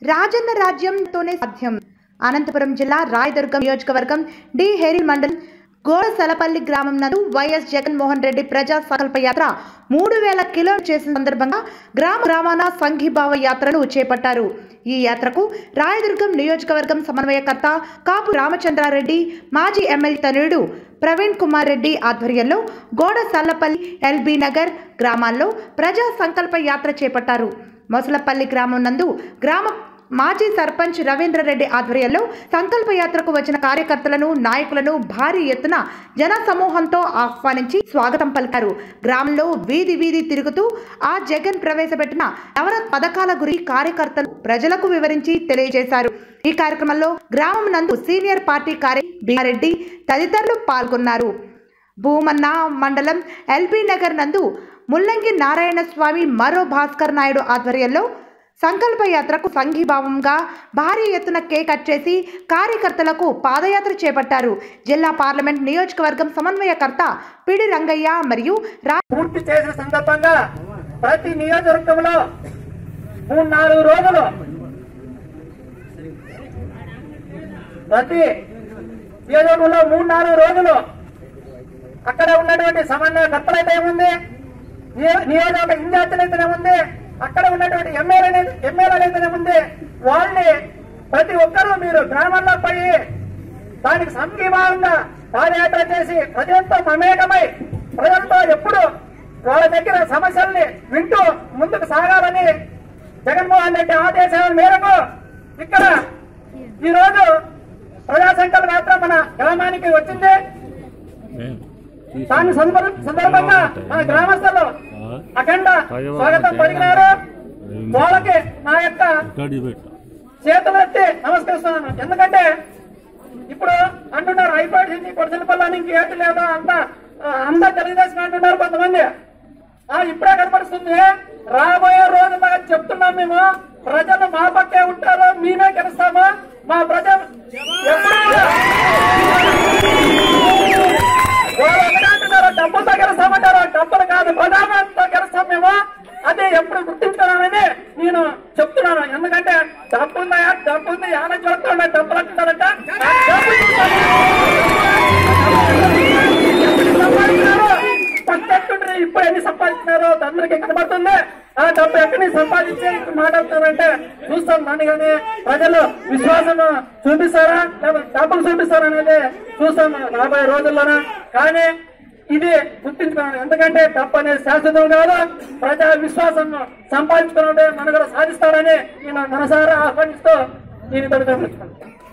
రాజన్న రాజ్యంతోనే సాధ్యం అనంతపురం జిల్లా రాయదుర్గం నియోజకవర్గం డి హేరి మండలం గోడసలపల్లి గ్రామం నందు వైఎస్ జగన్మోహన్ రెడ్డి ప్రజా సంకల్ప యాత్ర మూడు వేల కిలో చేసిన సందర్భంగా గ్రామ గ్రామాన సంఘీభావ యాత్రను చేపట్టారు ఈ యాత్రకు రాయదుర్గం నియోజకవర్గం సమన్వయకర్త కాపు రామచంద్రారెడ్డి మాజీ ఎమ్మెల్యే తనయుడు ప్రవీణ్ కుమార్ రెడ్డి ఆధ్వర్యంలో గోడ సల్లపల్లి ఎల్బీ నగర్ గ్రామాల్లో ప్రజా సంకల్ప యాత్ర చేపట్టారు మొసలపల్లి గ్రామం నందు గ్రామ మాజీ సర్పంచ్ రవీంద్రరెడ్డి ఆధ్వర్యంలో సంకల్ప యాత్రకు వచ్చిన కార్యకర్తలను నాయకులను భారీ ఎత్తున జన సమూహంతో ఆహ్వానించి స్వాగతం పలికారు గ్రామంలో వీధి వీధి తిరుగుతూ ఆ జగన్ ప్రవేశపెట్టిన నవరత్ పథకాల గురించి కార్యకర్తలు ప్రజలకు వివరించి తెలియజేశారు ఈ కార్యక్రమంలో గ్రామం నందు సీనియర్ పార్టీ కార్య బిఆర్రెడ్డి తదితరులు పాల్గొన్నారు భూమన్న మండలం ఎల్బీ నగర్ నందు ముల్లంగి నారాయణ స్వామి మరో భాస్కర్ నాయుడు ఆధ్వర్యంలో సంకల్ప యాత్రకు సంఘీభావంగా భారీ ఎత్తున కేక్ కట్ చేసి కార్యకర్తలకు పాదయాత్ర చేపట్టారు జిల్లా పార్లమెంట్ నియోజకవర్గం సమన్వయకర్త పిడి రంగయ్య మరియు రా పూర్తి చేసిన సందర్భంగా ప్రతి నియోజకవర్గంలో మూడు నాలుగు రోజులు ప్రతి నియోజకవర్గంలో మూడు నాలుగు రోజులు అక్కడ ఉన్నటువంటి సమన్వయకర్తలు అయితే ఏముంది నియో- నియోజకవర్గ ఇన్ఛార్జీలు అయితేనేముంది అక్కడ ఉన్నటువంటి ఎమ్మెల్యే ఎమ్మెల్యేలు అయితేనేముంది వాళ్ళని ప్రతి ఒక్కరూ మీరు గ్రామాల్లో పోయి దానికి సంఘీభావంగా పాదయాత్ర చేసి ప్రజలతో మమేకమై ప్రజలతో ఎప్పుడు వాళ్ళ దగ్గర సమస్యల్ని వింటూ ముందుకు సాగాలని జగన్మోహన్ రెడ్డి ఆదేశాల మేరకు ఇక్కడ ఈ రోజు ప్రజా సంకల్ప యాత్ర మన గ్రామానికి వచ్చింది దాని సందర్భ- సందర్భంగా మన గ్రామస్తులు అఖండ స్వాగతం పలికినారు వాళ్ళకి నా యొక్క చేతులెత్తి నమస్కరిస్తున్నాను ఎందుకంటే ఇప్పుడు అంటున్నారు అయిపోయింది కొడసలపల్లని ఇంక ఏటి లేదా అంతా ఆ, అంతా తెలుగుదేశం అంటున్నారు కొంతమంది ఆ ఇప్పుడే కనపడుతుంది రాబోయే రోజుల్లో చెప్తున్నాం మేము ప్రజలు మా పక్కే ఉంటారు మేమే గెలుస్తాము మా ప్రజలు ఎప్పుడు కూడా వాళ్ళు ఒకటే అంటున్నారు డబ్బులతో గెలుస్తామంటారు డబ్బులు కాదు ప్రధానంతో గెలుస్తాం మేము అదే ఎప్పుడు గుర్తించాలని నేను చెప్తున్నాను ఎందుకంటే డబ్బు ఉందా డబ్బు ఉంది యాన చూస్తున్నా డబ్బులు అంటున్నారంట ఆ డబ్బు సంపాదించినారు పట్టెట్టుండ్రి ఇప్పుడు ఎన్ని సంపాదించినారు అందరికి కనబడుతుంది ఆ డబ్బు ఎక్కడి నుంచి సంపాదించి ఇప్పుడు మాట్లాడుతున్నారంటే చూస్తాం దాన్ని కానీ ప్రజలు విశ్వాసం చూపిస్తారా లేకపోతే డబ్బులు చూపిస్తారా అనేది చూస్తాం రాబోయే రోజుల్లోనే కానీ ఇది గుర్తించుకున్నాను ఎందుకంటే డబ్బు అనేది శాశ్వతం కాదు ప్రజా విశ్వాసం సంపాదించుకున్నట్టే మనుగడ సాధిస్తారని నేను మనసారా ఆహ్వానిస్తూ నేను ఇక్కడ